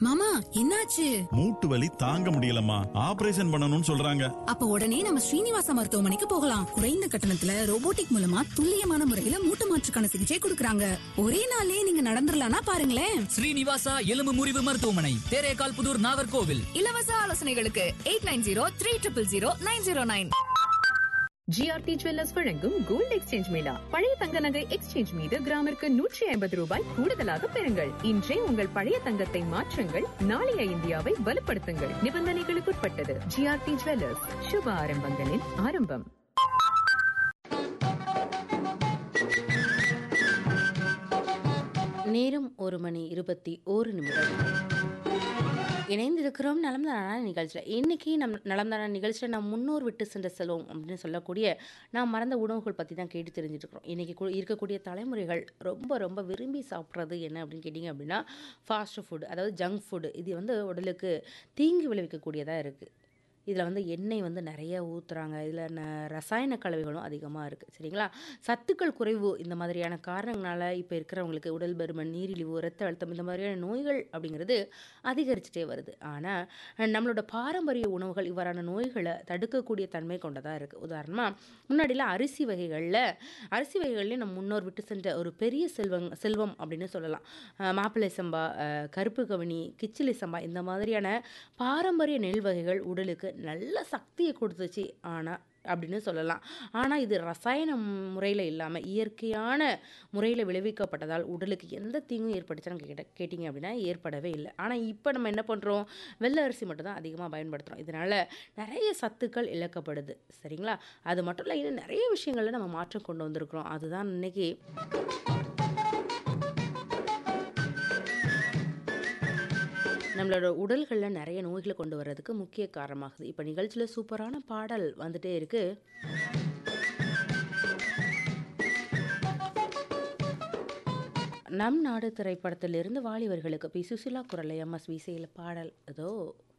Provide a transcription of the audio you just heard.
மாமா என்னாச்சு மூட்டு வலி தாங்க முடியலம்மா ஆபரேஷன் பண்ணணும்னு சொல்றாங்க அப்ப உடனே நம்ம ஸ்ரீனிவாசா மருத்துவமனைக்கு போகலாம் குறைந்த கட்டணத்துல ரோபோட்டிக் மூலமா துல்லியமான முறையில மூட்டு மாற்றுக்கான சிகிச்சை கொடுக்கறாங்க ஒரே நாள்லயே நீங்க நடந்துடலாம்னா பாருங்களேன் ஸ்ரீனிவாசா எலும்பு முறிவு மருத்துவமனை தேரேகால் புதூர் நாகர்கோவில் இலவச ஆலோசனைகளுக்கு eight nine zero three triple zero nine zero nine GRT jewellers வழங்கும் கோல்டு எக்ஸ்சேஞ்ச் மேளா பழைய தங்க நகை எக்ஸ்சேஞ்ச் மீது கிராமிற்கு நூற்றி ஐம்பது ரூபாய் கூடுதலாக பெறுங்கள் இன்றே உங்கள் பழைய தங்கத்தை மாற்றுங்கள் நாளைய இந்தியாவை வலுப்படுத்துங்கள் நிபந்தனைகளுக்குட்பட்டது ஜிஆர்டி ஜுவல்லர்ஸ் சுப ஆரம்பங்களின் ஆரம்பம் நேரம் ஒரு மணி இருபத்தி ஓரு நிமிடம் இணைந்திருக்கிறோம் நலம்தான நிகழ்ச்சியில் இன்றைக்கி நம் நலம்தான நிகழ்ச்சியில் நாம் முன்னோர் விட்டு சென்ற செல்வம் அப்படின்னு சொல்லக்கூடிய நாம் மறந்த உணவுகள் பற்றி தான் கேட்டு தெரிஞ்சுட்டு இருக்கிறோம் இன்றைக்கி இருக்கக்கூடிய தலைமுறைகள் ரொம்ப ரொம்ப விரும்பி சாப்பிட்றது என்ன அப்படின்னு கேட்டிங்க அப்படின்னா ஃபாஸ்ட் ஃபுட் அதாவது ஜங்க் ஃபுட் இது வந்து உடலுக்கு தீங்கு விளைவிக்கக்கூடியதாக இருக்குது இதில் வந்து எண்ணெய் வந்து நிறைய ஊற்றுறாங்க இதில் ந ரசாயன கலவைகளும் அதிகமாக இருக்குது சரிங்களா சத்துக்கள் குறைவு இந்த மாதிரியான காரணங்களால் இப்போ இருக்கிறவங்களுக்கு உடல் பருமன் நீரிழிவு ரத்த அழுத்தம் இந்த மாதிரியான நோய்கள் அப்படிங்கிறது அதிகரிச்சுட்டே வருது ஆனால் நம்மளோட பாரம்பரிய உணவுகள் இவ்வாறான நோய்களை தடுக்கக்கூடிய தன்மை கொண்டதாக இருக்குது உதாரணமாக முன்னாடிலாம் அரிசி வகைகளில் அரிசி வகைகள்லேயே நம்ம முன்னோர் விட்டு சென்ற ஒரு பெரிய செல்வம் செல்வம் அப்படின்னு சொல்லலாம் அஹ் மாப்பிள்ளை சம்பா அஹ் கருப்பு கவனி கிச்சிலி சம்பா இந்த மாதிரியான பாரம்பரிய நெல் வகைகள் உடலுக்கு நல்ல சக்தியை கொடுத்துச்சு ஆனால் அப்படின்னு சொல்லலாம் ஆனால் இது ரசாயன முறையில் இல்லாமல் இயற்கையான முறையில் விளைவிக்கப்பட்டதால் உடலுக்கு எந்த தீங்கும் ஏற்பட்டுச்சுன்னு கேட்ட கேட்டிங்க அப்படின்னா ஏற்படவே இல்லை ஆனால் இப்போ நம்ம என்ன பண்ணுறோம் வெள்ளை அரிசி மட்டும் தான் அதிகமாக பயன்படுத்துகிறோம் இதனால் நிறைய சத்துக்கள் இழக்கப்படுது சரிங்களா அது மட்டும் இல்லை இன்னும் நிறைய விஷயங்களில் நம்ம மாற்றம் கொண்டு வந்திருக்கிறோம் அதுதான் இன்னைக்கு நம்மளோட உடல்களில் நிறைய நோய்களை கொண்டு வர்றதுக்கு முக்கிய காரணமாகுது இப்போ நிகழ்ச்சியில் சூப்பரான பாடல் வந்துட்டே இருக்கு நம் நாடு திரைப்படத்திலிருந்து வாலிபர்களுக்கு பி சுசிலா குரலை எம் எஸ் விசையில் பாடல் ஏதோ